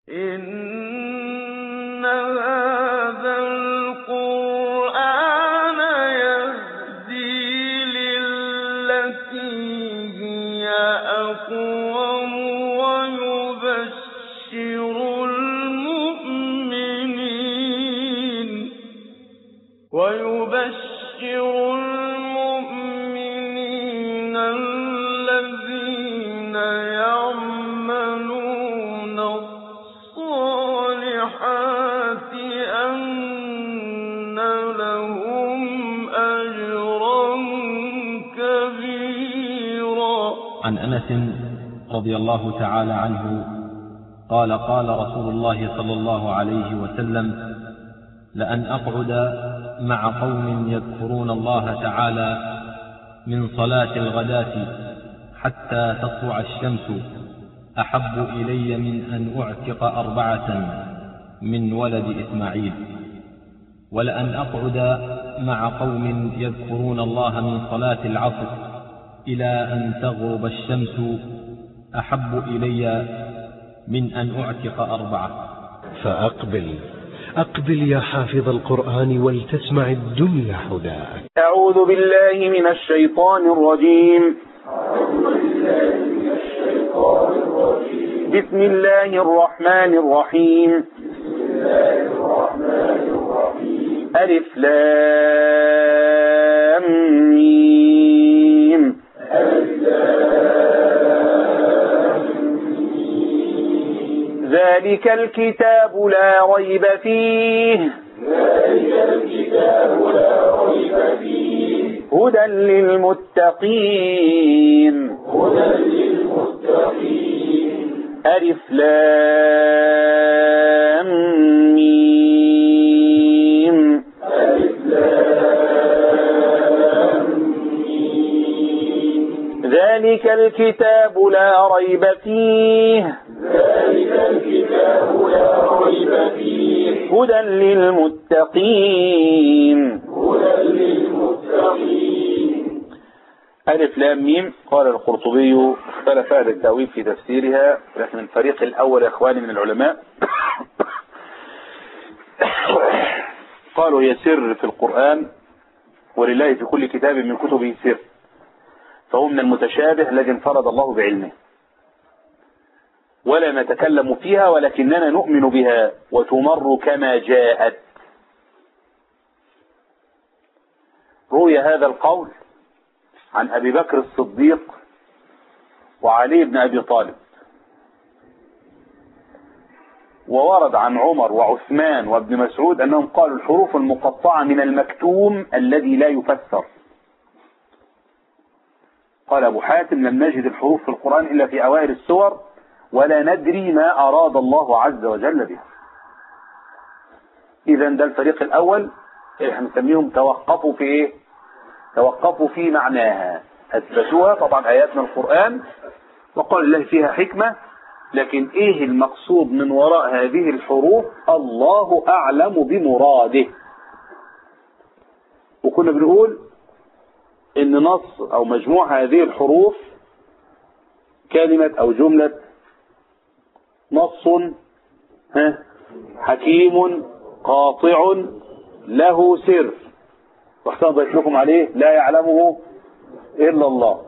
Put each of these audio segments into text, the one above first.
إن هذا القرآن يهدي للتي هي أقوم ويبشر المؤمنين ويبشر المؤمنين الذين يعملون الصالحات أن لهم أجرا كبيرا عن انس رضي الله تعالى عنه قال قال رسول الله صلى الله عليه وسلم لان اقعد مع قوم يذكرون الله تعالى من صلاه الغداه حتى تطلع الشمس احب الي من ان اعتق اربعه من ولد اسماعيل ولان اقعد مع قوم يذكرون الله من صلاه العصر إلى أن تغرب الشمس أحب إلي من أن أعتق أربعة فأقبل أقبل يا حافظ القرآن ولتسمع الدنيا هداك أعوذ بالله من الشيطان الرجيم بسم الله الرحمن الرحيم ألف لام ميم ذلك الكتاب لا ريب فيه هدى للمتقين ألف لام ميم ذلك الكتاب لا ريب فيه هدى للمتقين ألف لام ميم قال القرطبي اختلف أهل التأويل في تفسيرها لكن الفريق الأول يا إخواني من العلماء قالوا هي سر في القرآن ولله في كل كتاب من كتبه سر فهو من المتشابه الذي انفرد الله بعلمه ولا نتكلم فيها ولكننا نؤمن بها وتمر كما جاءت روي هذا القول عن أبي بكر الصديق وعلي بن أبي طالب وورد عن عمر وعثمان وابن مسعود أنهم قالوا الحروف المقطعة من المكتوم الذي لا يفسر قال أبو حاتم لم نجد الحروف في القرآن إلا في أوائل السور ولا ندري ما أراد الله عز وجل بها إذا ده الفريق الأول احنا نسميهم توقفوا في إيه توقفوا في معناها أثبتوها طبعا آيات من القرآن وقال الله فيها حكمة لكن إيه المقصود من وراء هذه الحروف الله أعلم بمراده وكنا بنقول إن نص أو مجموع هذه الحروف كلمة أو جملة نص ها حكيم قاطع له سر واحسن ضيف لكم عليه لا يعلمه إلا الله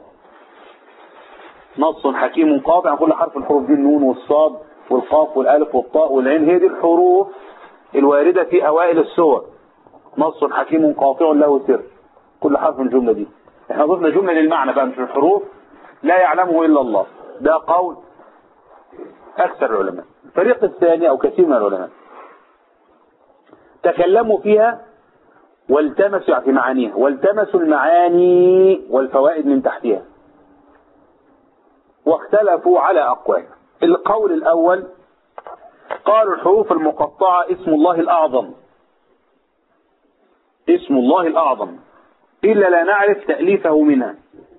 نص حكيم قاطع كل حرف الحروف دي النون والصاد والقاف والالف والطاء والعين هي دي الحروف الواردة في أوائل السور نص حكيم قاطع له سر كل حرف من الجملة دي احنا ضفنا جملة للمعنى بقى مش الحروف لا يعلمه إلا الله ده قول أكثر العلماء الفريق الثاني أو كثير من العلماء تكلموا فيها والتمسوا في معانيها والتمسوا المعاني والفوائد من تحتها واختلفوا على أقوال القول الأول قالوا الحروف المقطعة اسم الله الأعظم اسم الله الأعظم إلا لا نعرف تأليفه منها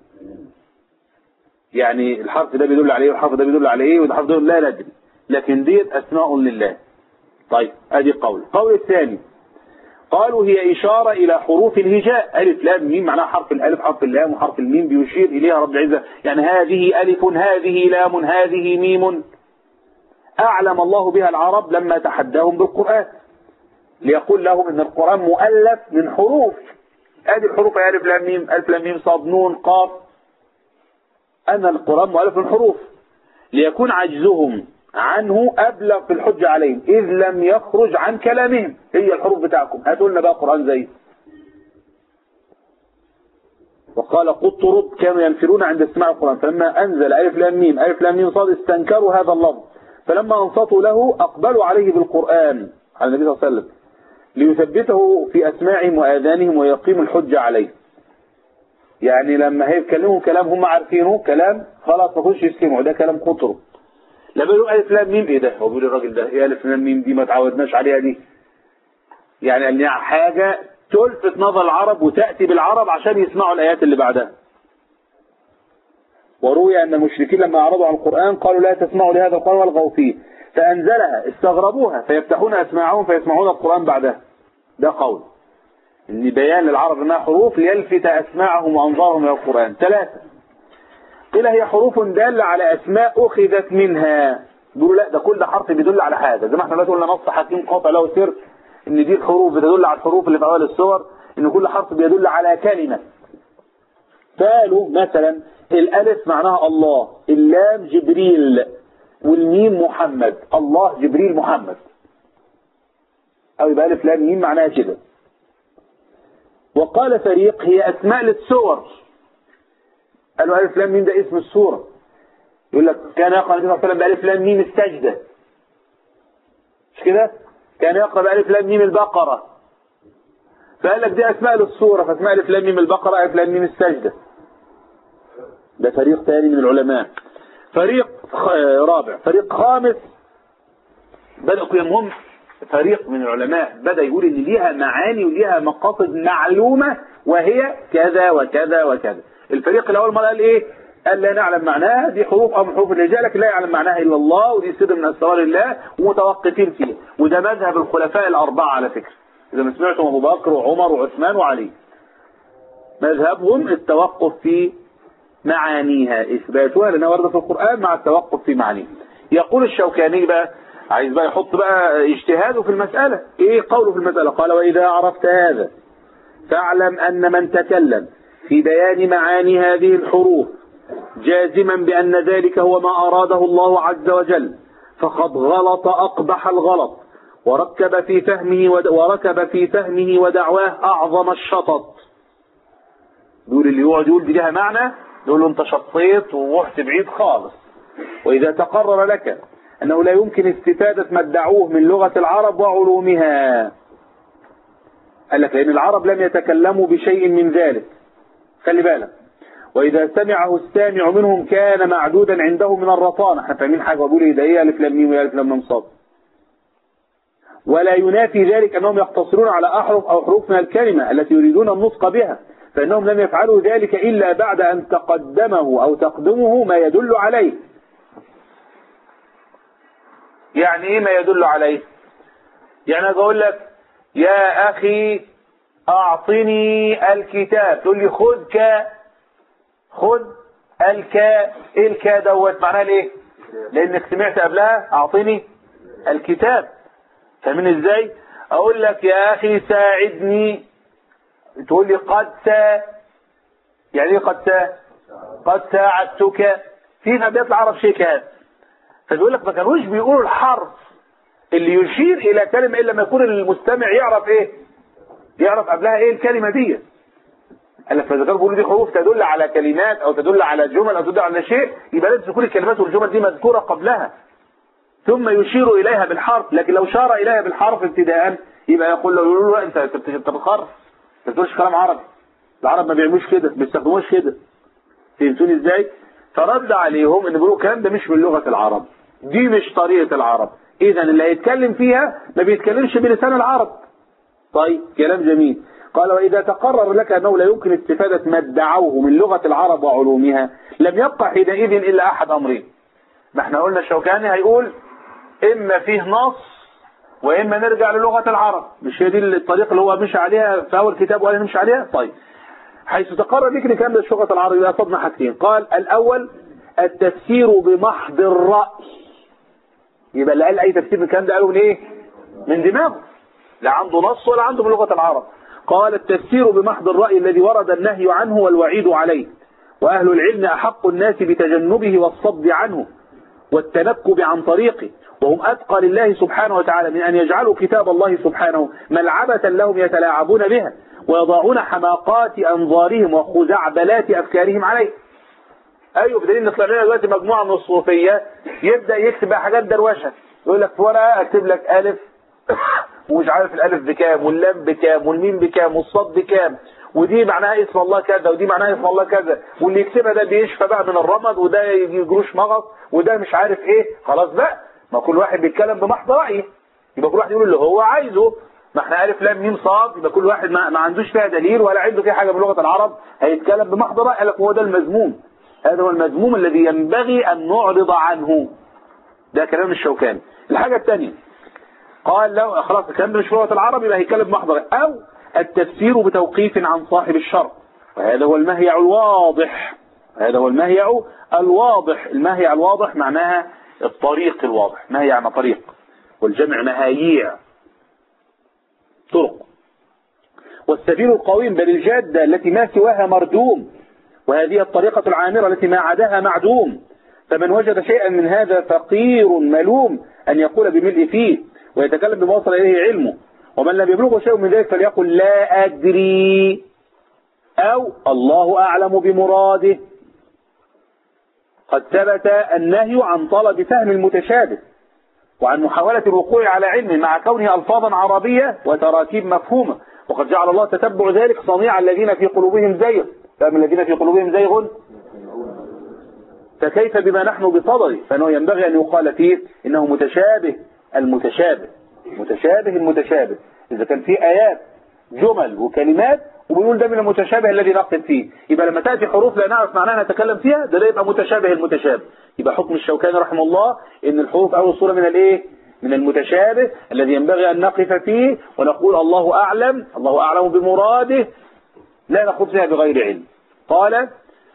يعني الحرف ده بيدل عليه والحرف ده بيدل على ايه والحرف ده لا ندري لكن ديت اسماء لله طيب ادي قول القول الثاني قالوا هي إشارة إلى حروف الهجاء ألف لام ميم معناها حرف الألف حرف اللام وحرف الميم بيشير إليها رب العزة يعني هذه ألف هذه لام هذه ميم أعلم الله بها العرب لما تحداهم بالقرآن ليقول لهم ان القرآن مؤلف من حروف ادي الحروف الف لام ميم الف لام ميم صاد نون قاف ان القرآن مؤلف من حروف ليكون عجزهم عنه أبلغ في الحجة عليهم إذ لم يخرج عن كلامهم هي الحروف بتاعكم هاتوا لنا بقى قرآن زي وقال قطرب كانوا ينفرون عند استماع القرآن فلما أنزل ألف لام ميم ألف لام ميم صاد استنكروا هذا اللفظ فلما أنصتوا له أقبلوا عليه بالقرآن على النبي صلى الله عليه وسلم ليثبته في أسماعهم وآذانهم ويقيم الحجة عليه يعني لما هيتكلموا كلام هم عارفينه كلام خلاص ما كنتش يسمعوا ده كلام قطرب لما يقولوا ألف لام ميم إيه ده هو بيقول الراجل ده إيه ألف لام ميم دي ما تعودناش عليها دي يعني أن حاجة تلفت نظر العرب وتأتي بالعرب عشان يسمعوا الآيات اللي بعدها وروي أن المشركين لما أعرضوا عن القرآن قالوا لا تسمعوا لهذا القرآن والغوا فيه فأنزلها استغربوها فيفتحون أسماعهم فيسمعون القرآن بعدها ده قول إن بيان للعرب أنها حروف ليلفت أسماعهم وأنظارهم إلى القرآن ثلاثة قيل هي حروف دالة على أسماء أخذت منها بيقولوا لا ده كل حرف بيدل على حاجة زي ما احنا دلوقتي قلنا نص حكيم قاطع له سر ان دي الحروف بتدل على الحروف اللي في اول السور ان كل حرف بيدل على كلمة قالوا مثلا الالف معناها الله اللام جبريل والميم محمد الله جبريل محمد او يبقى الف لام ميم معناها كده وقال فريق هي اسماء للسور قالوا الف لام ميم ده اسم السورة يقول لك كان يقرأ النبي صلى الله عليه وسلم بألف لام ميم السجدة مش كده كان يقرأ بألف لام ميم البقرة فقال لك دي أسماء للصورة فاسماء ألف لام ميم البقرة ألف لام ميم السجدة ده فريق ثاني من العلماء فريق رابع فريق خامس بدأوا يمهم فريق من العلماء بدأ يقول إن ليها معاني وليها مقاصد معلومة وهي كذا وكذا وكذا الفريق الأول مرة قال إيه قال لا نعلم معناها دي حروف أو من حروف الرجال لكن لا يعلم معناها إلا الله ودي سر من أسرار الله ومتوقفين فيها وده مذهب الخلفاء الأربعة على فكرة إذا ما سمعتم أبو بكر وعمر وعثمان وعلي مذهبهم التوقف في معانيها إثباتها لأنها وردت في القرآن مع التوقف في معانيها يقول الشوكاني بقى عايز بقى يحط بقى اجتهاده في المسألة إيه قوله في المسألة قال وإذا عرفت هذا فاعلم أن من تكلم في بيان معاني هذه الحروف جازما بأن ذلك هو ما أراده الله عز وجل فقد غلط أقبح الغلط وركب في فهمه ود... وركب في فهمه ودعواه أعظم الشطط دول اللي يقعد يقول دي لها معنى يقول له انت شطيت ورحت بعيد خالص وإذا تقرر لك أنه لا يمكن استفادة ما ادعوه من لغة العرب وعلومها قال لك لأن العرب لم يتكلموا بشيء من ذلك خلي بالك وإذا سمعه السامع منهم كان معدودا عنده من الرطانة احنا فاهمين حاجة وبقول إيه ده إيه ألف لام ميم وألف لام ميم صاد ولا ينافي ذلك أنهم يقتصرون على أحرف أو حروف من الكلمة التي يريدون النطق بها فإنهم لم يفعلوا ذلك إلا بعد أن تقدمه أو تقدمه ما يدل عليه يعني إيه ما يدل عليه يعني أقول لك يا أخي أعطني الكتاب تقول لي خذ ك خذ الكا ايه الكا دوت معناها ليه لانك سمعت قبلها اعطيني الكتاب فاهمين ازاي اقول لك يا اخي ساعدني تقول لي قد سا يعني ايه قد سا قد ساعدتك في نبيات العرب شيء كهذا فبيقول لك ما كانوش بيقولوا الحرف اللي يشير الى كلمه الا لما يكون المستمع يعرف ايه يعرف قبلها ايه الكلمه دي قال لك فاذا كانوا بيقولوا دي حروف تدل على كلمات او تدل على جمل او تدل على شيء يبقى لازم تكون الكلمات والجمل دي مذكوره قبلها ثم يشير اليها بالحرف لكن لو شار اليها بالحرف ابتداء يبقى يقول له يقول له انت انت انت بتخرف ما بتقولش كلام عربي العرب ما بيعملوش كده ما بيستخدموش كده فهمتوني ازاي فرد عليهم ان بيقولوا الكلام ده مش من لغه العرب دي مش طريقه العرب اذا اللي هيتكلم فيها ما بيتكلمش بلسان العرب طيب كلام جميل قال وإذا تقرر لك أنه لا يمكن استفادة ما ادعوه من لغة العرب وعلومها لم يبقى حينئذ إلا أحد أمرين ما احنا قلنا الشوكاني هيقول إما فيه نص وإما نرجع للغة العرب مش هي دي الطريقة اللي هو مشي عليها في أول كتاب ولا نمشي عليها طيب حيث تقرر لك نكمل ده لغة العرب يبقى صدنا حاجتين قال الأول التفسير بمحض الرأي يبقى اللي قال اي تفسير من الكلام ده قاله من ايه من دماغه لا عنده نص ولا عنده من لغة العرب قال التفسير بمحض الرأي الذي ورد النهي عنه والوعيد عليه وأهل العلم أحق الناس بتجنبه والصد عنه والتنكب عن طريقه وهم أتقى لله سبحانه وتعالى من أن يجعلوا كتاب الله سبحانه ملعبة لهم يتلاعبون بها ويضعون حماقات أنظارهم وخزعبلات أفكارهم عليه أيوة بدليل إن طلع لنا دلوقتي مجموعة من الصوفية يبدأ يكتب بقى حاجات دروشة يقول لك في ورقة أكتب لك ألف ومش عارف الألف بكام واللام بكام والميم بكام والصاد بكام ودي معناها اسم الله كذا ودي معناها اسم الله كذا واللي يكتبها ده بيشفى بقى من الرمد وده يجي جروش مغص وده مش عارف ايه خلاص بقى ما كل واحد بيتكلم بمحض رأيه يبقى كل واحد يقول اللي هو عايزه ما احنا ألف لام ميم صاد يبقى كل واحد ما, ما عندوش فيها دليل ولا عنده فيها حاجة من لغة العرب هيتكلم بمحض رأيه لك هو ده المذموم هذا هو المذموم الذي ينبغي أن نعرض عنه ده كلام الشوكاني الحاجة الثانية قال لو خلاص الكلام ده مش لغة العرب يبقى هيتكلم بمحض رأيه أو التفسير بتوقيف عن صاحب الشر وهذا هو المهيع الواضح هذا هو المهيع الواضح المهيع الواضح معناها الطريق الواضح مهيع يعني طريق والجمع مهاييع طرق والسبيل القويم بل الجادة التي ما سواها مردوم وهذه الطريقة العامرة التي ما عداها معدوم فمن وجد شيئا من هذا فقير ملوم أن يقول بملء فيه ويتكلم بما وصل إليه علمه ومن لم يبلغه شيء من ذلك فليقل لا أدري أو الله أعلم بمراده قد ثبت النهي عن طلب فهم المتشابه وعن محاولة الوقوع على علم مع كونه ألفاظا عربية وتراكيب مفهومة وقد جعل الله تتبع ذلك صنيع الذين في قلوبهم زيغ فمن الذين في قلوبهم زيغ فكيف بما نحن بصدده فانه ينبغي أن يقال فيه إنه متشابه المتشابه متشابه المتشابه إذا كان في آيات جمل وكلمات وبنقول ده من المتشابه الذي نقصد فيه يبقى لما تأتي حروف لا نعرف معناها نتكلم فيها ده, ده يبقى متشابه المتشابه يبقى حكم الشوكاني رحمه الله ان الحروف أول صورة من الايه من المتشابه الذي ينبغي أن نقف فيه ونقول الله أعلم الله أعلم بمراده لا نخوض فيها بغير علم قال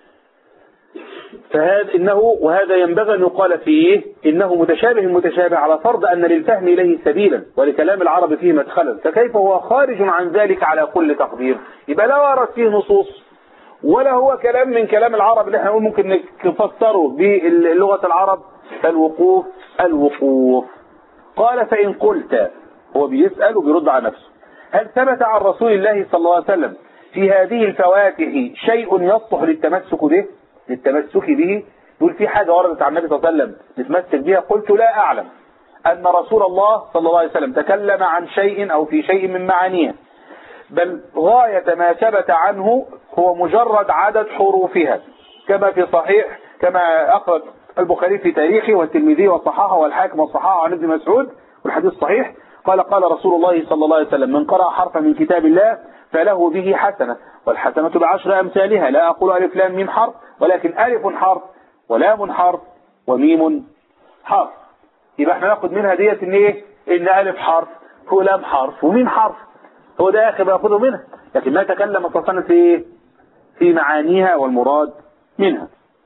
فهذا إنه وهذا ينبغي أن يقال فيه إنه متشابه المتشابه على فرض أن للفهم إليه سبيلا ولكلام العرب فيه مدخلا فكيف هو خارج عن ذلك على كل تقدير يبقى لا ورد فيه نصوص ولا هو كلام من كلام العرب اللي احنا نقول ممكن نفسره بلغة العرب فالوقوف الوقوف قال فإن قلت هو بيسأل وبيرد على نفسه هل ثبت عن رسول الله صلى الله عليه وسلم في هذه الفواتح شيء يصلح للتمسك به للتمسك به يقول في حاجة وردت عن النبي صلى الله عليه وسلم نتمسك بها قلت لا أعلم أن رسول الله صلى الله عليه وسلم تكلم عن شيء أو في شيء من معانيه بل غاية ما ثبت عنه هو مجرد عدد حروفها كما في صحيح كما أخرج البخاري في تاريخه والترمذي والصحاحة والحاكم والصحاحة عن ابن مسعود والحديث صحيح قال قال رسول الله صلى الله عليه وسلم من قرأ حرفا من كتاب الله فله به حسنة والحسنة بعشر أمثالها لا أقول ألف لام ميم حرف ولكن ألف حرف ولام حرف وميم حرف يبقى احنا ناخد منها ديت ان ايه ان ألف حرف ولام حرف وميم حرف هو ده آخر بياخده منها لكن ما تكلم اتصلا في ايه في معانيها والمراد منها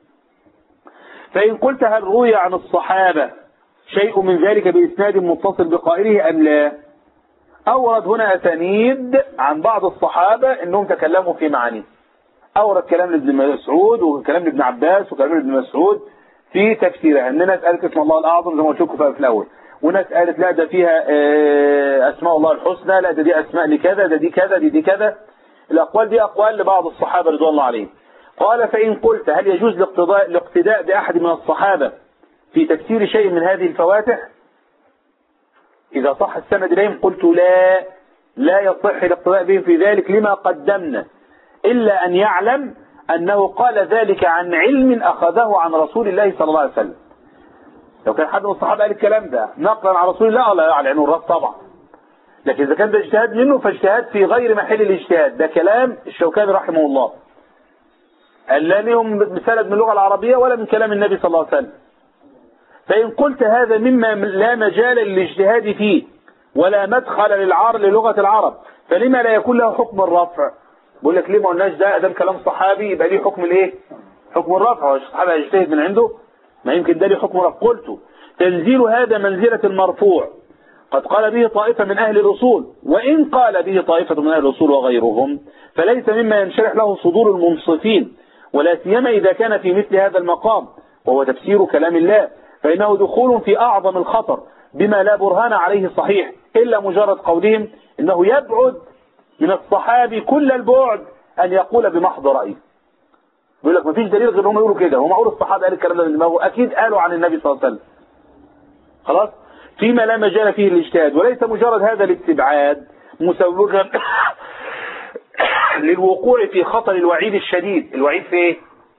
فإن قلت هل روي عن الصحابة شيء من ذلك بإسناد متصل بقائله أم لا أورد هنا أسانيد عن بعض الصحابة أنهم تكلموا في معانيه أورد كلام لابن مسعود وكلام لابن عباس وكلام لابن مسعود في تفسيرها أن ناس قالت اسم الله الأعظم زي ما قلت لكم في الأول وناس قالت لا ده فيها أسماء الله الحسنى لا ده دي أسماء لكذا ده دي كذا دي دي كذا الأقوال دي أقوال لبعض الصحابة رضوان الله عليهم قال فإن قلت هل يجوز الاقتداء, الاقتداء بأحد من الصحابة في تفسير شيء من هذه الفواتح إذا صح السند إليهم قلت لا لا يصح الاقتداء بهم في ذلك لما قدمنا إلا أن يعلم أنه قال ذلك عن علم أخذه عن رسول الله صلى الله عليه وسلم لو كان حد من الصحابة قال الكلام ده نقلا عن رسول الله لا على عين الراس طبعا لكن إذا كان ده اجتهاد منه فاجتهاد في غير محل الاجتهاد ده كلام الشوكاني رحمه الله لا لهم بسند من اللغة العربية ولا من كلام النبي صلى الله عليه وسلم فإن قلت هذا مما لا مجال للاجتهاد فيه ولا مدخل للعار للغة العرب فلما لا يكون له حكم الرفع بقول لك ليه ما قلناش ده ده كلام صحابي يبقى ليه حكم الايه حكم الرفع هو الصحابي هيجتهد من عنده ما يمكن ده ليه حكم الرفع قلت تنزيل هذا منزلة المرفوع قد قال به طائفة من أهل الأصول وإن قال به طائفة من أهل الأصول وغيرهم فليس مما ينشرح له صدور المنصفين ولا سيما إذا كان في مثل هذا المقام وهو تفسير كلام الله فإنه دخول في أعظم الخطر بما لا برهان عليه صحيح إلا مجرد قولهم إنه يبعد من الصحابي كل البعد أن يقول بمحض رأيه يقول لك مفيش دليل غير انهم يقولوا كده هم معقول الصحابه قال الكلام ده من دماغه اكيد قالوا عن النبي صلى الله عليه وسلم خلاص فيما لا مجال فيه الاجتهاد وليس مجرد هذا الاستبعاد مسوغا للوقوع في خطر الوعيد الشديد الوعيد في ايه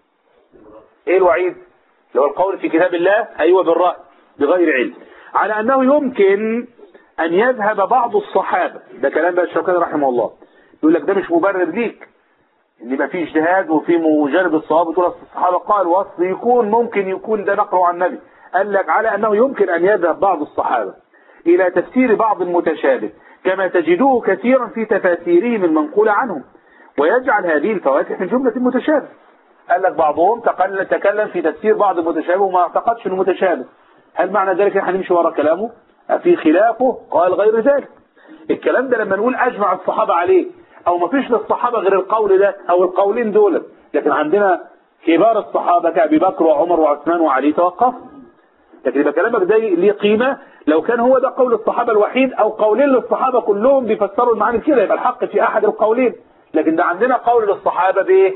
ايه الوعيد اللي هو القول في كتاب الله ايوه بالرأي بغير علم على انه يمكن ان يذهب بعض الصحابة ده كلام بقى الشوكاني رحمه الله يقول لك ده مش مبرر ليك ان يبقى في اجتهاد وفي مجرد الصواب وتقول أصل الصحابه قال وصل يكون ممكن يكون ده نقله عن النبي قال لك على انه يمكن ان يذهب بعض الصحابه الى تفسير بعض المتشابه كما تجدوه كثيرا في تفاسيرهم المنقوله عنهم ويجعل هذه الفواتح من جمله المتشابه قال لك بعضهم تقل- تكلم في تفسير بعض المتشابه وما اعتقدش انه متشابه هل معنى ذلك احنا نمشي ورا كلامه في خلافه قال غير ذلك الكلام ده لما نقول اجمع الصحابه عليه او ما فيش للصحابة غير القول ده او القولين دول لكن عندنا كبار الصحابة كأبي بكر وعمر وعثمان وعلي توقفوا لكن يبقى كلامك ده ليه قيمة لو كان هو ده قول الصحابة الوحيد او قولين للصحابة كلهم بيفسروا المعاني كده يبقى الحق في احد القولين لكن ده عندنا قول للصحابة بايه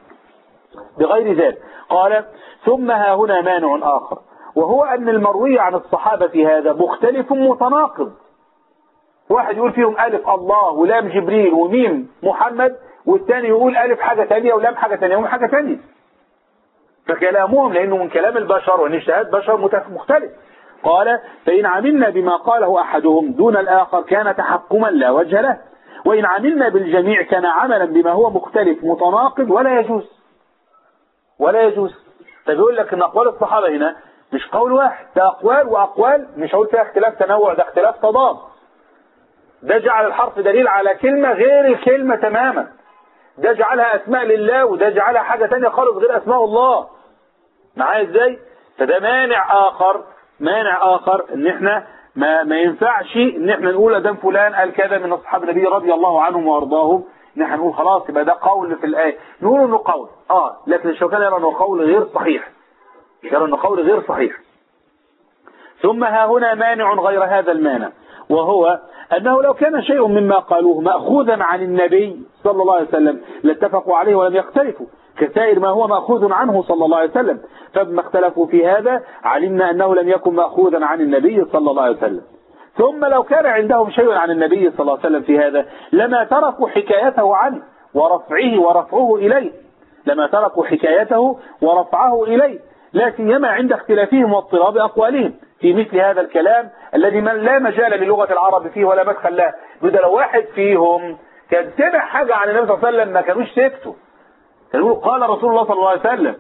بغير ذلك قال ثم ها هنا مانع اخر وهو ان المروي عن الصحابة في هذا مختلف متناقض واحد يقول فيهم ألف الله ولام جبريل وميم محمد والثاني يقول ألف حاجة تانية ولام حاجة تانية وميم حاجة تانية فكلامهم لأنه من كلام البشر وأن اجتهاد بشر متف- مختلف قال فإن عملنا بما قاله أحدهم دون الآخر كان تحكما لا وجه له وإن عملنا بالجميع كان عملا بما هو مختلف متناقض ولا يجوز ولا يجوز فبيقول لك ان اقوال الصحابة هنا مش قول واحد ده اقوال واقوال مش هقول فيها اختلاف تنوع ده اختلاف تضاد ده جعل الحرف دليل على كلمة غير الكلمة تماما ده جعلها اسماء لله وده جعلها حاجة تانية خالص غير اسماء الله معايا ازاي فده مانع اخر مانع اخر ان احنا ما, ما ينفعش ان احنا نقول ادام فلان قال كذا من اصحاب النبي رضي الله عنهم وارضاهم ان احنا نقول خلاص يبقى ده قول في الايه نقول انه قول اه لكن الشوكاني يرى انه قول غير صحيح يرى انه قول غير صحيح ثم ها هنا مانع غير هذا المانع وهو أنه لو كان شيء مما قالوه مأخوذا عن النبي صلى الله عليه وسلم لاتفقوا عليه ولم يختلفوا كسائر ما هو مأخوذ عنه صلى الله عليه وسلم فبما اختلفوا في هذا علمنا أنه لم يكن مأخوذا عن النبي صلى الله عليه وسلم ثم لو كان عندهم شيء عن النبي صلى الله عليه وسلم في هذا لما تركوا حكايته عنه ورفعه ورفعه إليه لما تركوا حكايته ورفعه إليه لا سيما عند اختلافهم واضطراب أقوالهم في مثل هذا الكلام الذي من لا مجال للغة العرب فيه ولا مدخل له ده لو واحد فيهم كان سمع حاجة عن النبي صلى الله عليه وسلم ما كانوش سكتوا كانوا يقولوا قال رسول الله صلى الله عليه وسلم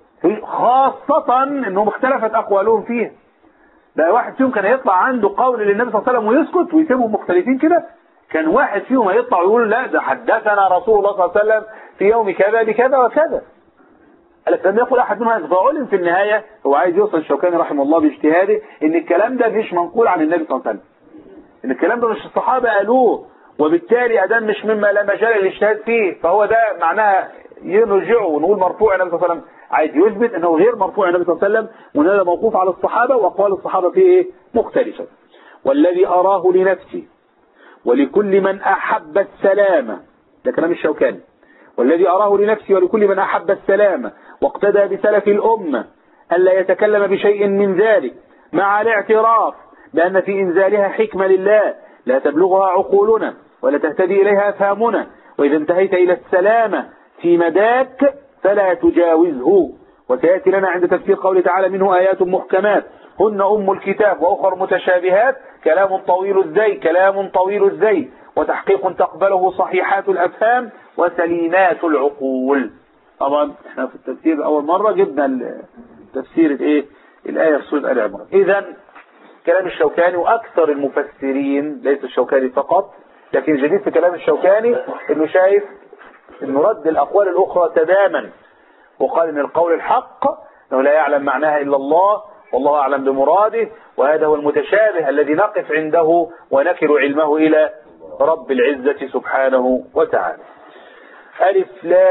خاصة انهم اختلفت اقوالهم فيها ده واحد فيهم كان يطلع عنده قول للنبي صلى الله عليه وسلم ويسكت ويسيبهم مختلفين كده كان واحد فيهم هيطلع ويقول لا ده حدثنا رسول الله صلى الله عليه وسلم في يوم كذا بكذا وكذا قال لم يقل احد منهم هذا فعلم في النهاية هو عايز يوصل الشوكاني رحمه الله باجتهاده ان الكلام ده مش منقول عن النبي صلى الله عليه وسلم ان الكلام ده مش الصحابة قالوه وبالتالي ادام مش مما لا مجال للاجتهاد فيه فهو ده معناها يرجعه ونقول مرفوع النبي صلى الله عليه وسلم عايز يثبت انه غير مرفوع النبي صلى الله عليه وسلم وان هذا موقوف على الصحابة واقوال الصحابة فيه ايه مختلفة والذي اراه لنفسي ولكل من احب السلامة ده كلام الشوكاني والذي أراه لنفسي ولكل من أحب السلام واقتدى بسلف الأمة ألا يتكلم بشيء من ذلك مع الاعتراف بأن في إنزالها حكمة لله لا تبلغها عقولنا ولا تهتدي إليها أفهامنا وإذا انتهيت إلى السلامة في مداك فلا تجاوزه وسيأتي لنا عند تفسير قوله تعالى منه آيات محكمات هن أم الكتاب وأخر متشابهات كلام طويل الزي كلام طويل الزي وتحقيق تقبله صحيحات الأفهام وسليمات العقول طبعا احنا في التفسير أول مرة جبنا تفسير الايه الآية في سورة آل عمران إذا كلام الشوكاني وأكثر المفسرين ليس الشوكاني فقط لكن الجديد في كلام الشوكاني انه شايف انه رد الأقوال الأخرى تماما وقال ان القول الحق انه لا يعلم معناها إلا الله والله أعلم بمراده وهذا هو المتشابه الذي نقف عنده ونكل علمه إلى رب العزة سبحانه وتعالى ألف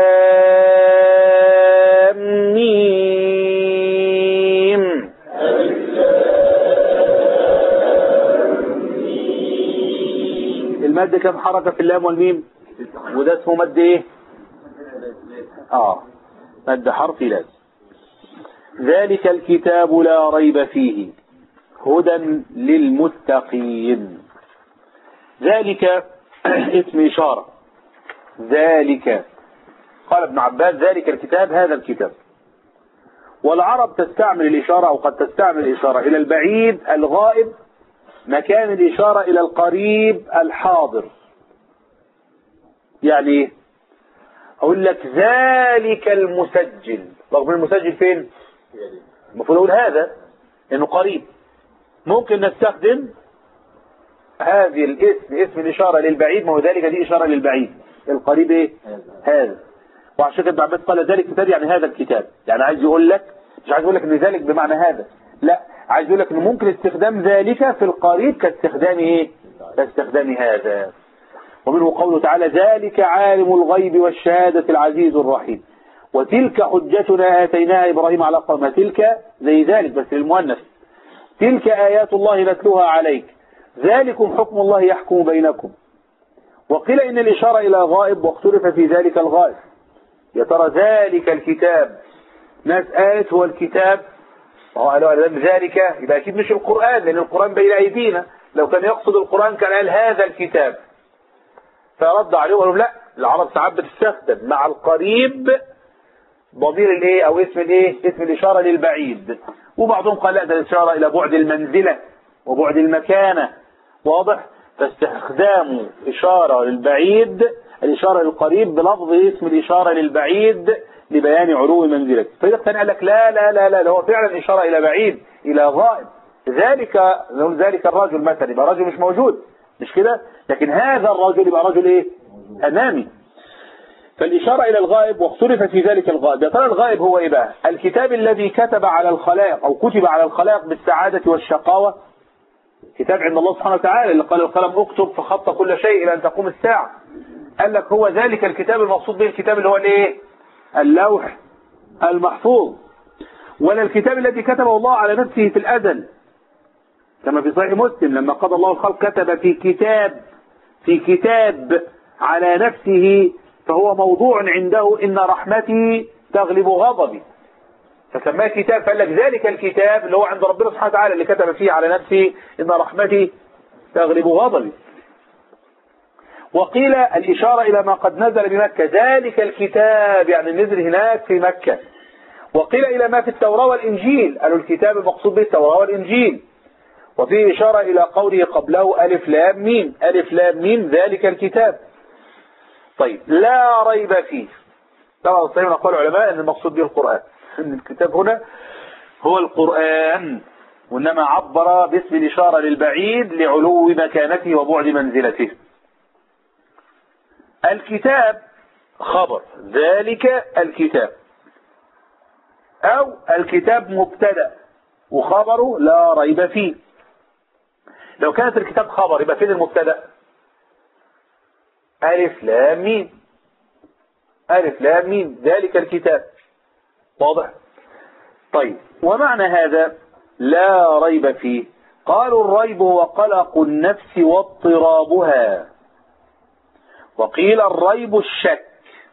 لام ميم المادة كم حركة في اللام والميم وده اسمه مد ايه اه مد حرف لازم ذلك الكتاب لا ريب فيه هدى للمتقين ذلك اسم إشارة ذلك قال ابن عباس ذلك الكتاب هذا الكتاب والعرب تستعمل الإشارة أو قد تستعمل الإشارة إلى البعيد الغائب مكان الإشارة إلى القريب الحاضر يعني إيه؟ أقول لك ذلك المسجل رغم المسجل فين المفروض أقول هذا لأنه قريب ممكن نستخدم هذه الاسم اسم الإشارة للبعيد ما هو ذلك دي إشارة للبعيد القريب إيه هذا وعشان كده ابن عباس قال ذلك الكتاب يعني هذا الكتاب يعني عايز يقول لك مش عايز يقول لك ان ذلك بمعنى هذا لا عايز يقول لك ان ممكن استخدام ذلك في القريب كاستخدام ايه كاستخدام هذا ومنه قوله تعالى ذلك عالم الغيب والشهادة العزيز الرحيم وتلك حجتنا آتيناها إبراهيم على قومها تلك زي ذلك بس للمؤنث تلك آيات الله نتلوها عليك ذلكم حكم الله يحكم بينكم وقيل إن الإشارة إلى غائب واختلف في ذلك الغائب يا ترى ذلك الكتاب ناس قالت هو الكتاب وهو قالوا أدام ذلك يبقى أكيد مش القرآن لأن القرآن بين أيدينا لو كان يقصد القرآن كان قال هذا الكتاب فرد عليه وقالوا لا العرب ساعات بتستخدم مع القريب ضمير الايه او اسم الايه اسم الاشاره للبعيد وبعضهم قال لا ده الاشاره الى بعد المنزله وبعد المكانه واضح فاستخدام اشاره للبعيد الاشاره للقريب بلفظ اسم الاشاره للبعيد لبيان علو منزلته فإذا الثاني قال لك لا لا لا لا ده هو فعلا اشاره الى بعيد الى غائب ذلك نقول ذلك الرجل مثلا يبقى رجل مش موجود مش كده لكن هذا الرجل يبقى رجل ايه امامي فالإشارة إلى الغائب واختلف في ذلك الغائب يا ترى الغائب هو إيه بقى الكتاب الذي كتب على الخلائق أو كتب على الخلائق بالسعادة والشقاوة كتاب عند الله سبحانه وتعالى اللي قال القلم اكتب فخط كل شيء إلى أن تقوم الساعة قال لك هو ذلك الكتاب المقصود به الكتاب اللي هو الايه اللوح المحفوظ ولا الكتاب الذي كتبه الله على نفسه في الأزل كما في صحيح مسلم لما قضى الله الخلق كتب في كتاب في كتاب على نفسه فهو موضوع عنده إن رحمتي تغلب غضبي فسماه كتاب فقال لك ذلك الكتاب اللي هو عند ربنا سبحانه وتعالى اللي كتب فيه على نفسه إن رحمتي تغلب غضبي وقيل الإشارة إلى ما قد نزل بمكة ذلك الكتاب يعني نزل هناك في مكة وقيل إلى ما في التوراة والإنجيل قالوا الكتاب المقصود به التوراة والإنجيل وفيه إشارة إلى قوله قبله ألف لام ميم ألف لام ميم ذلك الكتاب طيب لا ريب فيه طبعا صحيح من أقوال العلماء أن المقصود به القرآن أن الكتاب هنا هو القرآن وإنما عبر باسم الإشارة للبعيد لعلو مكانته وبعد منزلته الكتاب خبر ذلك الكتاب أو الكتاب مبتدا وخبره لا ريب فيه لو كانت الكتاب خبر يبقى فين المبتدا ألف لام ميم ألف لام ميم ذلك الكتاب واضح طيب ومعنى هذا لا ريب فيه قالوا الريب هو قلق النفس واضطرابها وقيل الريب الشك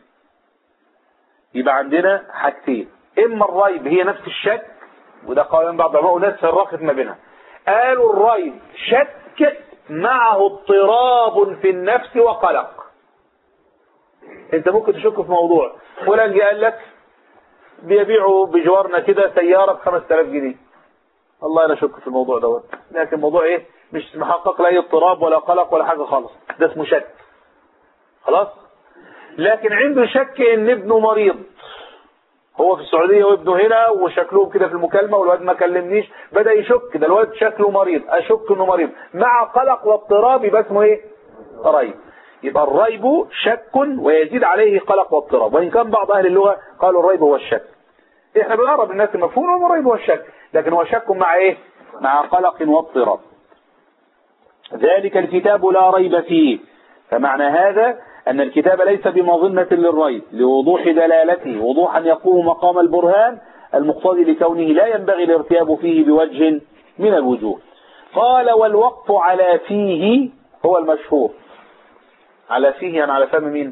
يبقى عندنا حاجتين إما الريب هي نفس الشك وده قال بعض العلماء وناس فرقت ما بينها قالوا الريب شك معه اضطراب في النفس وقلق انت ممكن تشك في موضوع فلان جه قال لك بيبيعوا بجوارنا كده سيارة ب 5000 جنيه الله انا اشك في الموضوع دوت لكن الموضوع ايه مش محقق لا اي اضطراب ولا قلق ولا حاجة خالص ده اسمه شك خلاص لكن عنده شك ان ابنه مريض هو في السعودية وابنه هنا وشكلهم كده في المكالمة والواد ما كلمنيش بدأ يشك ده الواد شكله مريض أشك انه مريض مع قلق واضطراب يبقى اسمه ايه ريب يبقى الريب شك ويزيد عليه قلق واضطراب وإن كان بعض أهل اللغة قالوا الريب هو الشك احنا بنقرب الناس المفهوم هو الريب هو الشك لكن هو شك مع ايه مع قلق واضطراب ذلك الكتاب لا ريب فيه فمعنى هذا أن الكتاب ليس بمظنة للريب لوضوح دلالته وضوحا يقوم مقام البرهان المقتضي لكونه لا ينبغي الارتياب فيه بوجه من الوجوه قال والوقف على فيه هو المشهور على فيه يعني على فم مين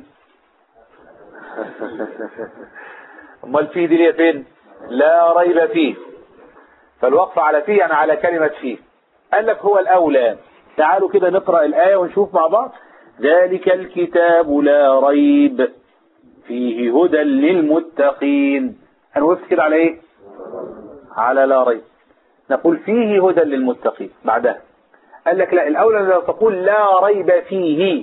امال فيه دي ليه فين لا ريب فيه فالوقف على فيه يعني على كلمة فيه قال لك هو الأولى تعالوا كده نقرأ الآية ونشوف مع بعض ذلك الكتاب لا ريب فيه هدى للمتقين هنوقف كده على ايه على لا ريب نقول فيه هدى للمتقين بعدها قال لك لا الأولى لو تقول لا ريب فيه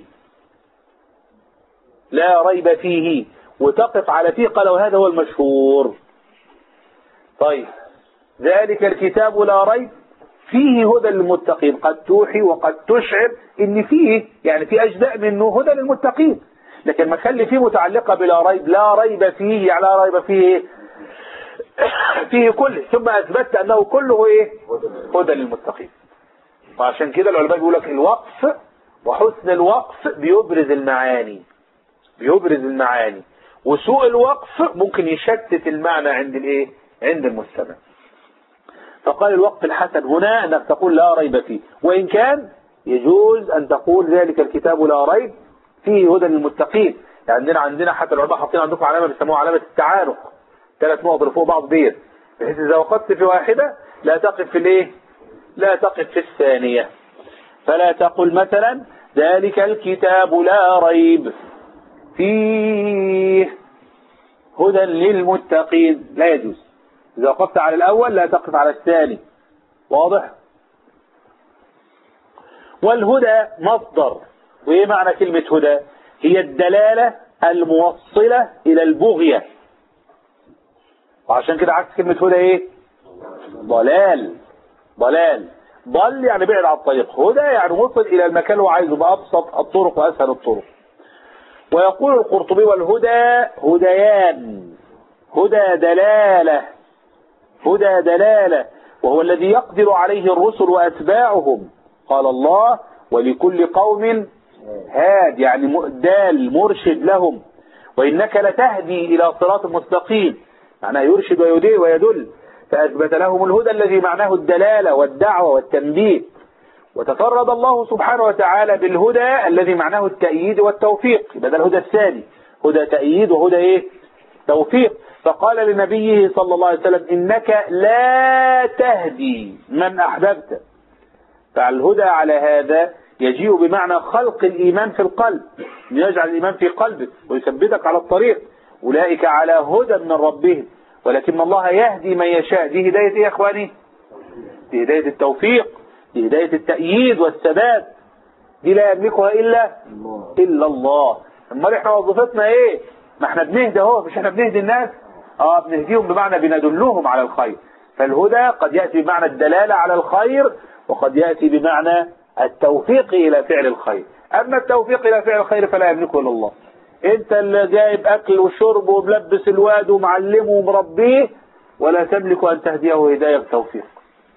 لا ريب فيه وتقف على فيه قال وهذا هو المشهور طيب ذلك الكتاب لا ريب فيه هدى للمتقين قد توحي وقد تشعر ان فيه يعني في اجزاء منه هدى للمتقين لكن ما خلي فيه متعلقة بلا ريب لا ريب فيه يعني لا ريب فيه فيه كله ثم اثبتت انه كله ايه هدى للمتقين وعشان كده العلماء بيقول لك الوقف وحسن الوقف بيبرز المعاني بيبرز المعاني وسوء الوقف ممكن يشتت المعنى عند الايه عند المستمع فقال الوقف الحسن هنا انك تقول لا ريب فيه وان كان يجوز ان تقول ذلك الكتاب لا ريب فيه هدى للمتقين يعني عندنا عندنا حتى العلماء حاطين عندكم علامه بيسموها علامه التعانق ثلاث نقط اللي فوق بعض ديت بحيث اذا وقفت في واحده لا تقف في الايه لا تقف في الثانيه فلا تقل مثلا ذلك الكتاب لا ريب فيه هدى للمتقين لا يجوز إذا وقفت على الأول لا تقف على الثاني واضح والهدى مصدر وإيه معنى كلمة هدى هي الدلالة الموصلة إلى البغية وعشان كده عكس كلمة هدى إيه ضلال ضلال ضل يعني بعد عن الطريق هدى يعني وصل إلى المكان اللي هو عايزه بأبسط الطرق وأسهل الطرق ويقول القرطبي والهدى هديان هدى دلالة هدى دلالة وهو الذي يقدر عليه الرسل وأتباعهم قال الله ولكل قوم هاد يعني دال مرشد لهم وإنك لتهدي إلى صراط مستقيم معناه يرشد ويدل ويدل فأثبت لهم الهدى الذي معناه الدلالة والدعوة والتنبيه وتفرد الله سبحانه وتعالى بالهدى الذي معناه التأييد والتوفيق يبقى ده الهدى الثاني هدى تأييد وهدى ايه توفيق فقال لنبيه صلى الله عليه وسلم إنك لا تهدي من أحببت فالهدى على هذا يجيء بمعنى خلق الإيمان في القلب يجعل الإيمان في قلبك ويثبتك على الطريق أولئك على هدى من ربهم ولكن الله يهدي من يشاء دي هداية إيه يا إخواني دي هداية التوفيق دي هداية التأييد والثبات دي لا يملكها إلا إلا الله امال احنا وظيفتنا ايه ما احنا بنهدى اهو مش احنا بنهدي الناس اه بنهديهم بمعنى بندلهم على الخير فالهدى قد يأتي بمعنى الدلالة على الخير وقد يأتي بمعنى التوفيق إلى فعل الخير أما التوفيق إلى فعل الخير فلا يملكه إلا الله انت اللي جايب أكل وشرب وملبس الواد ومعلمه ومربيه ولا تملك أن تهديه هداية توفيق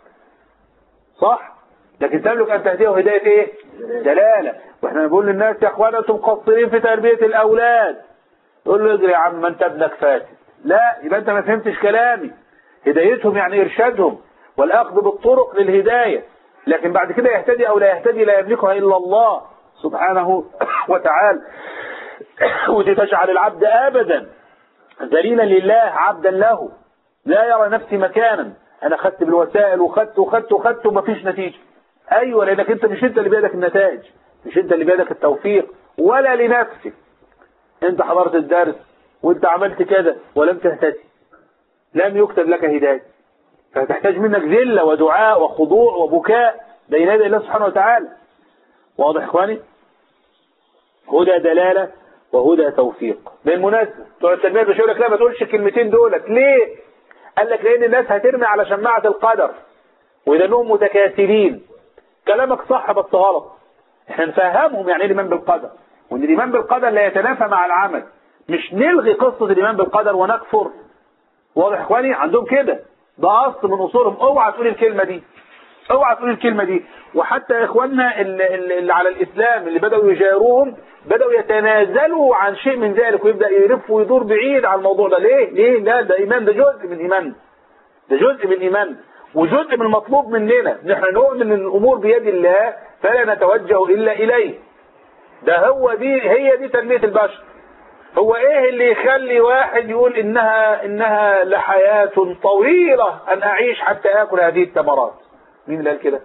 صح لكن تملك أن تهديه هداية إيه دلالة وإحنا نقول للناس يا أخوانا أنتم مقصرين في تربية الأولاد يقول له اجري يا عم أنت ابنك فاسد لا يبقى أنت ما فهمتش كلامي هدايتهم يعني إرشادهم والأخذ بالطرق للهداية لكن بعد كده يهتدي أو لا يهتدي لا يملكها إلا الله سبحانه وتعالى ودي تجعل العبد أبدا ذليلا لله عبدا له لا يرى نفسي مكانا أنا خدت بالوسائل وخدت وخدت وخدت ومفيش نتيجة أيوة لأنك أنت مش أنت اللي بيدك النتائج مش أنت اللي بيدك التوفيق ولا لنفسك أنت حضرت الدرس وأنت عملت كذا ولم تهتدي لم يكتب لك هداية فتحتاج منك ذلة ودعاء وخضوع وبكاء بين يدي الله سبحانه وتعالى واضح إخواني هدى دلالة وهدى توفيق بالمناسبة بتوع التنمية البشرية يقول لك لا ما تقولش الكلمتين دولت ليه؟ قال لك لأن الناس هترمي على شماعة القدر وإذا انهم متكاسلين كلامك صح بس غلط احنا نفهمهم يعني ايه الإيمان بالقدر وإن الإيمان بالقدر لا يتنافى مع العمل مش نلغي قصة الإيمان بالقدر ونكفر واضح إخواني عندهم كده ده اصل من اصولهم اوعى تقول الكلمه دي اوعى تقول الكلمه دي وحتى اخواننا اللي, اللي على الاسلام اللي بداوا يجاروهم بداوا يتنازلوا عن شيء من ذلك ويبدا يلف ويدور بعيد عن الموضوع ده ليه ليه لا ده ايمان ده جزء من ايمان ده جزء من ايمان وجزء من المطلوب مننا نحن نؤمن ان الامور بيد الله فلا نتوجه الا اليه ده هو دي هي دي تنميه البشر هو ايه اللي يخلي واحد يقول انها انها لحياة طويلة ان اعيش حتى اكل هذه الثمرات مين اللي قال كده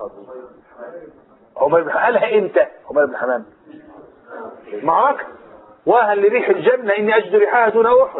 عمر بن قالها امتى عمر بن حمام معركة وهل لريح الجنة اني اجد ريحها دون احد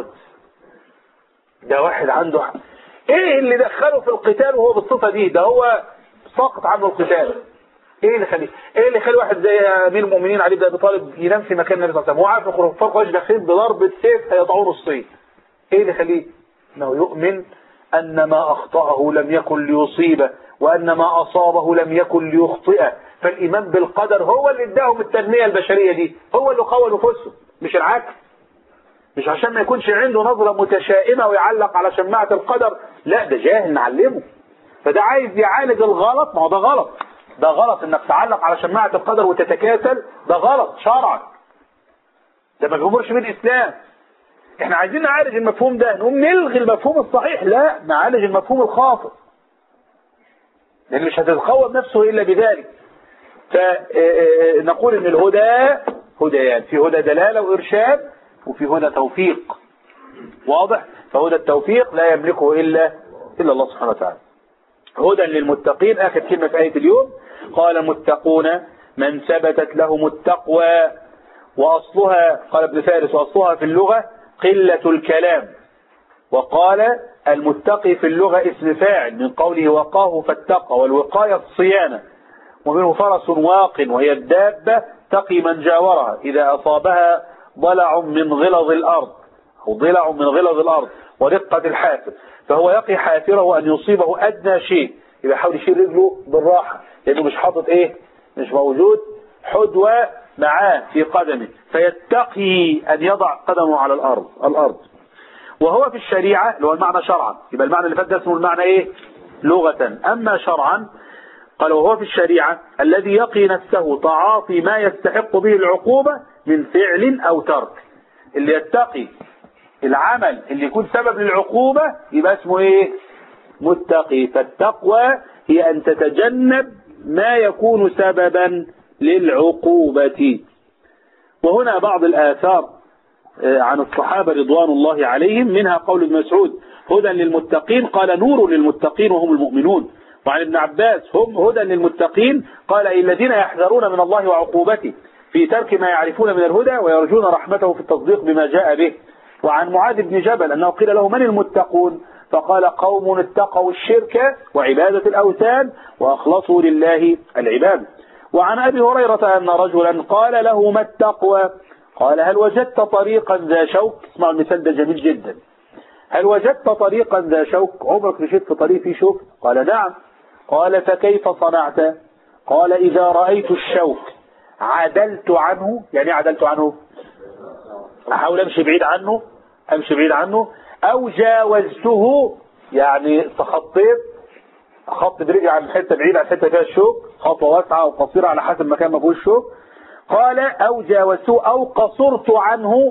ده واحد عنده حق. ايه اللي دخله في القتال وهو بالصفة دي ده هو ساقط عنه القتال ايه اللي يخليه ايه اللي يخلي واحد زي امير المؤمنين علي بن ابي طالب ينام في مكان النبي صلى الله عليه وسلم هو عارف ان الكفار قريش داخلين بضربة سيف هيقطعوا الصين ايه اللي يخليه انه يؤمن ان ما اخطاه لم يكن ليصيبه وان ما اصابه لم يكن ليخطئه فالايمان بالقدر هو اللي اداهم التنميه البشريه دي هو اللي قوى نفوسهم مش العكس مش عشان ما يكونش عنده نظرة متشائمة ويعلق على شماعة القدر لا ده جاهل نعلمه فده عايز يعالج الغلط ما هو ده غلط ده غلط انك تعلق على شماعة القدر وتتكاسل ده غلط شرعا ده ما بيأمرش بالإسلام احنا عايزين نعالج المفهوم ده نقوم نلغي المفهوم الصحيح لا نعالج المفهوم الخاطئ لان مش هتتقوى بنفسه الا بذلك فنقول ان الهدى هديان في هدى دلالة وارشاد وفي هدى توفيق واضح فهدى التوفيق لا يملكه الا الا الله سبحانه وتعالى هدى للمتقين اخر كلمة في آية اليوم قال متقون من ثبتت لهم التقوى واصلها قال ابن فارس واصلها في اللغة قلة الكلام وقال المتقي في اللغة اسم فاعل من قوله وقاه فاتقى والوقاية الصيانة ومنه فرس واق وهي الدابة تقي من جاورها إذا أصابها ضلع من غلظ الأرض أو ضلع من غلظ الأرض ورقة الحافر فهو يقي حافره أن يصيبه أدنى شيء يبقى يحاول يشيل رجله بالراحة لأنه مش حاطط إيه مش موجود حدوة معاه في قدمه فيتقي أن يضع قدمه على الأرض الأرض وهو في الشريعة اللي هو المعنى شرعا يبقى المعنى اللي فات ده اسمه المعنى إيه لغة أما شرعا قال وهو في الشريعة الذي يقي نفسه تعاطي ما يستحق به العقوبة من فعل أو ترك اللي يتقي العمل اللي يكون سبب للعقوبة يبقى اسمه ايه متقي فالتقوى هي أن تتجنب ما يكون سببا للعقوبة وهنا بعض الآثار عن الصحابة رضوان الله عليهم منها قول ابن مسعود هدى للمتقين قال نور للمتقين وهم المؤمنون وعن ابن عباس هم هدى للمتقين قال الذين يحذرون من الله وعقوبته في ترك ما يعرفون من الهدى ويرجون رحمته في التصديق بما جاء به وعن معاذ بن جبل أنه قيل له من المتقون فقال قوم اتقوا الشرك وعبادة الأوثان وأخلصوا لله العباد وعن أبي هريرة أن رجلا قال له ما التقوى قال هل وجدت طريقا ذا شوك اسمعوا المثال ده جميل جدا هل وجدت طريقا ذا شوك عمرك مشيت في طريق فيه شوك قال نعم قال فكيف صنعت قال إذا رأيت الشوك عدلت عنه يعني عدلت عنه أحاول أمشي بعيد عنه أمشي بعيد عنه أو جاوزته يعني تخطيت خط برجلي عن حتة بعيدة عن حتة فيها الشوك خطوة واسعة أو قصيرة على حسب مكان ما فيهوش شوك قال أو جاوزته أو قصرت عنه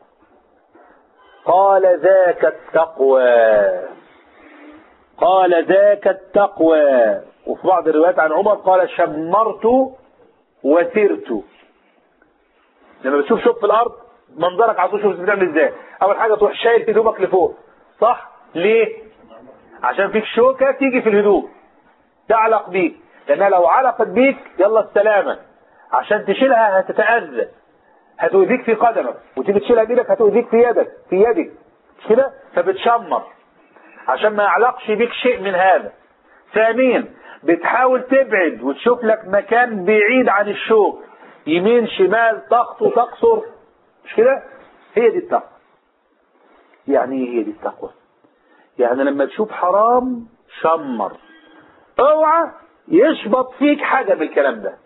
قال ذاك التقوى قال ذاك التقوى وفي بعض الروايات عن عمر قال شمرت وسرت لما بتشوف شوك في الارض منظرك على طول شوف بتعمل ازاي اول حاجه تروح شايل هدومك لفوق صح ليه عشان فيك شوكه تيجي في الهدوم تعلق بيك لانها لو علقت بيك يلا السلامه عشان تشيلها هتتاذى هتؤذيك في قدمك وتيجي تشيلها بايدك هتؤذيك في يدك في يدك مش كده فبتشمر عشان ما يعلقش بيك شيء من هذا ثانيا بتحاول تبعد وتشوف لك مكان بعيد عن الشوك يمين شمال تخطو تقصر مش كده هي دي التقوى يعني ايه هي دي التقوى يعني لما تشوف حرام شمر اوعى يشبط فيك حاجة بالكلام ده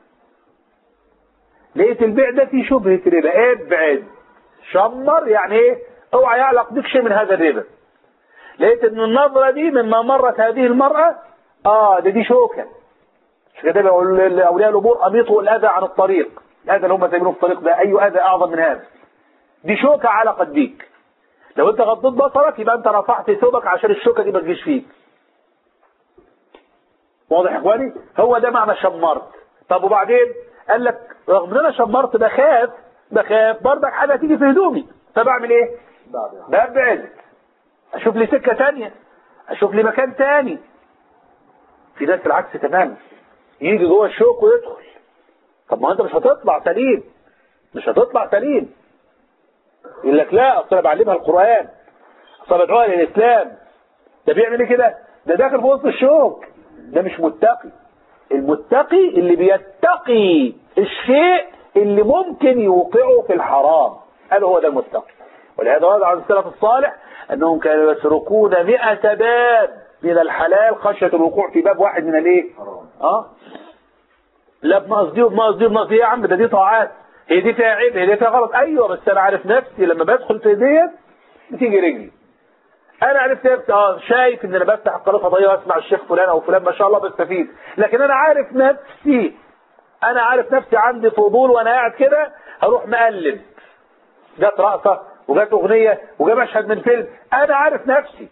لقيت البيع ده فيه شبهة ربا ابعد شمر يعني ايه اوعى يعلق بك شيء من هذا الربا لقيت ان النظرة دي مما مرت هذه المرأة اه ده دي شوكة مش كده بيقول لاولياء الامور اميطوا الاذى عن الطريق الاذى اللي هم سايبينه في الطريق ده اي اذى اعظم من هذا دي شوكة علقت بيك لو انت غضيت بصرك يبقى انت رفعت ثوبك عشان الشوكة دي ما تجيش فيك واضح يا اخواني هو ده معنى شمرت طب وبعدين قال لك رغم ان انا شمرت بخاف بخاف برضك حاجه تيجي في هدومي فبعمل ايه ببعد اشوف لي سكه تانية اشوف لي مكان تاني في ناس العكس تماما يجي جوه الشوك ويدخل طب ما انت مش هتطلع سليم مش هتطلع سليم يقول لك لا اصل انا بعلمها القران اصل بدعوها للاسلام ده بيعمل ايه كده ده داخل في وسط الشوك ده مش متقي المتقي اللي بيتقي الشيء اللي ممكن يوقعه في الحرام قال هو ده المتقي ولهذا ورد عن السلف الصالح انهم كانوا يتركون مئة باب من الحلال خشية الوقوع في باب واحد من الايه اه لا بنقص دي وبنقص دي وبنقص دي يا عم ده دي طاعات هي دي فيها عيب هي دي فيها غلط ايوه بس انا عارف نفسي لما بدخل في ديت بتيجي رجلي انا عرفت نفسي اه شايف ان انا بفتح القناه الفضائيه واسمع الشيخ فلان او فلان ما شاء الله بستفيد لكن انا عارف نفسي انا عارف نفسي عندي فضول وانا قاعد كده هروح مقلب جت رقصه وجت اغنيه وجا مشهد من فيلم انا عارف نفسي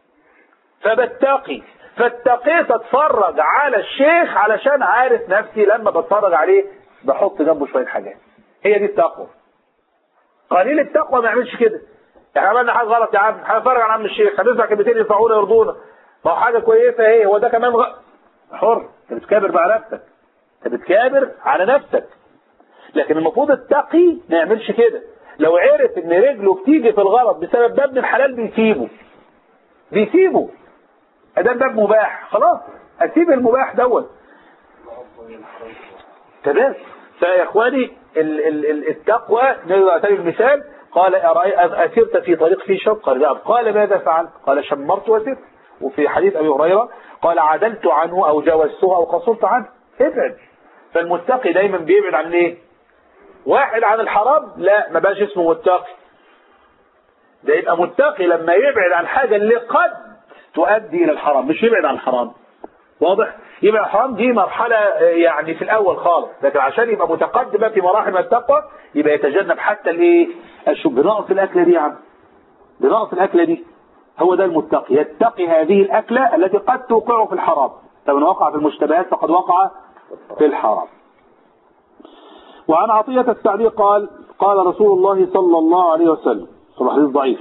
فبتقي فاتقيت اتفرج على الشيخ علشان عارف نفسي لما بتفرج عليه بحط جنبه شويه حاجات هي دي التقوى قليل التقوى ما يعملش كده احنا عملنا حاجه غلط يا عم هنتفرج على عم الشيخ هنسمع كلمتين ينفعونا يرضونا ما هو حاجه كويسه اهي هو ده كمان غ... حر انت بتكابر على نفسك انت بتكابر على نفسك لكن المفروض التقي ما يعملش كده لو عرف ان رجله بتيجي في الغلط بسبب ده ابن الحلال بيسيبه بيسيبه ادام باب مباح خلاص اسيب المباح دوت تمام فيا اخواني ال ال ال التقوى نرجع تاني المثال قال أسرت في طريق في شوك قال نعم قال ماذا فعلت قال شمرت وسرت وفي حديث أبي هريرة قال عدلت عنه أو جاوزته أو قصرت عنه ابعد فالمتقي دايما بيبعد عن ايه واحد عن الحرام لا ما بقاش اسمه متقي ده يبقى متقي لما يبعد عن حاجة اللي قد تؤدي إلى الحرام مش يبعد عن الحرام واضح يبقى الحرام دي مرحلة يعني في الأول خالص لكن عشان يبقى متقدمة في مراحل التقوى يبقى يتجنب حتى الايه الشب بنقص الأكلة دي يا عم بنقص الأكلة دي هو ده المتقي يتقي هذه الأكلة التي قد توقعه في الحرام فمن وقع في المشتبهات فقد وقع في الحرام وعن عطية السعدي قال قال رسول الله صلى الله عليه وسلم طبعا حديث ضعيف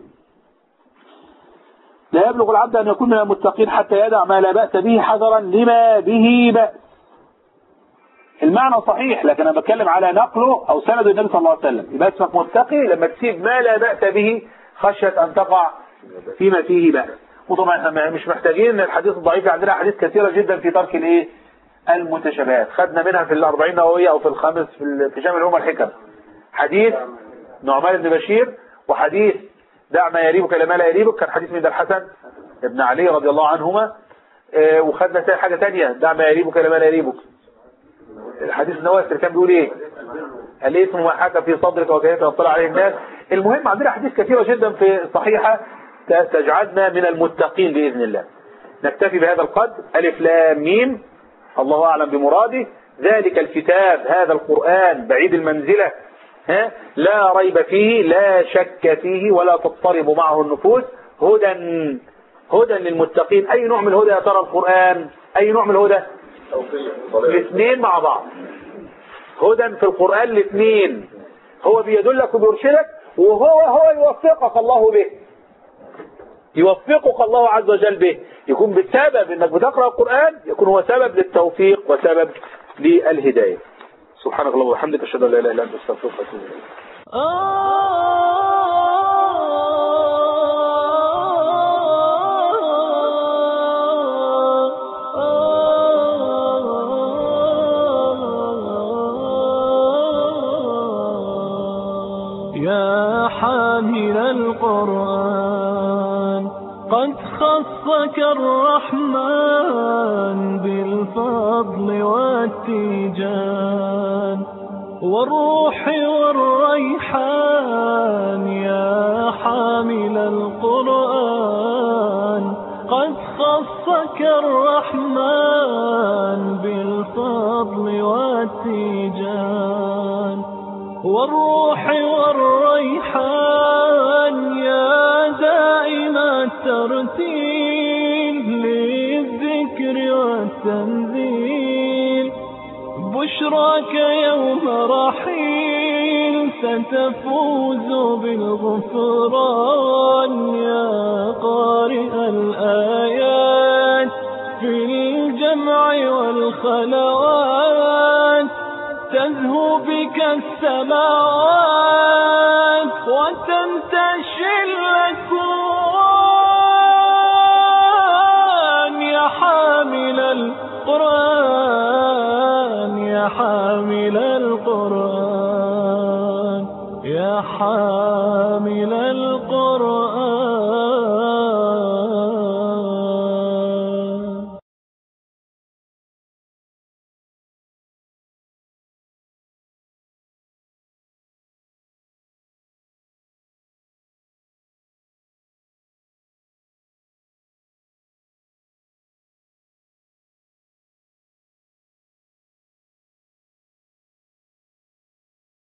لا يبلغ العبد أن يكون من المتقين حتى يدع ما لا بأس به حذرا لما به بأس المعنى صحيح لكن أنا بتكلم على نقله أو سند النبي صلى الله عليه وسلم يبقى اسمك متقي لما تسيب ما لا بأس به خشية أن تقع فيما فيه بأس وطبعا احنا مش محتاجين الحديث الضعيف عندنا أحاديث كثيرة جدا في ترك الايه المتشابهات خدنا منها في الأربعين نووية أو في الخامس في في جامع الأمة الحكم حديث نعمان بن بشير وحديث دع ما يريبك لما لا يريبك كان حديث من الحسن ابن علي رضي الله عنهما اه وخدنا حاجة تانية دع ما يريبك لما لا يريبك الحديث النواس اللي كان بيقول ايه الاسم ما حكى في صدرك وكيف يطلع عليه الناس المهم عندنا حديث كثيرة جدا في صحيحة تجعلنا من المتقين بإذن الله نكتفي بهذا القدر ألف لام ميم الله أعلم بمراده ذلك الكتاب هذا القرآن بعيد المنزلة ها لا ريب فيه لا شك فيه ولا تضطرب معه النفوس هدى هدى للمتقين أي نوع من الهدى يا ترى القرآن أي نوع من الهدى الاثنين مع بعض هدى في القرآن الاثنين هو بيدلك وبيرشدك وهو هو يوفقك الله به يوفقك الله عز وجل به يكون بسبب انك بتقرأ القرآن يكون هو سبب للتوفيق وسبب للهداية سبحانك اللهم وبحمدك اشهد ان لا اله الا انت استغفرك واتوب اليك يا حامل القرآن قد خصك الرحمن بالفضل والتيجان والروح والريحان يا حامل القرآن خصك الرحمن بالفضل والتيجان والروح والريحان يا دائم الترتيل للذكر والتنزيل بشراك يوم رحيل ستفوز بالغفران يا قارئ الآيات في الجمع والخلوات تزهو بك السماوات وتنتشي الأكوان يا حامل القرآن يا حامل القرآن يا حامل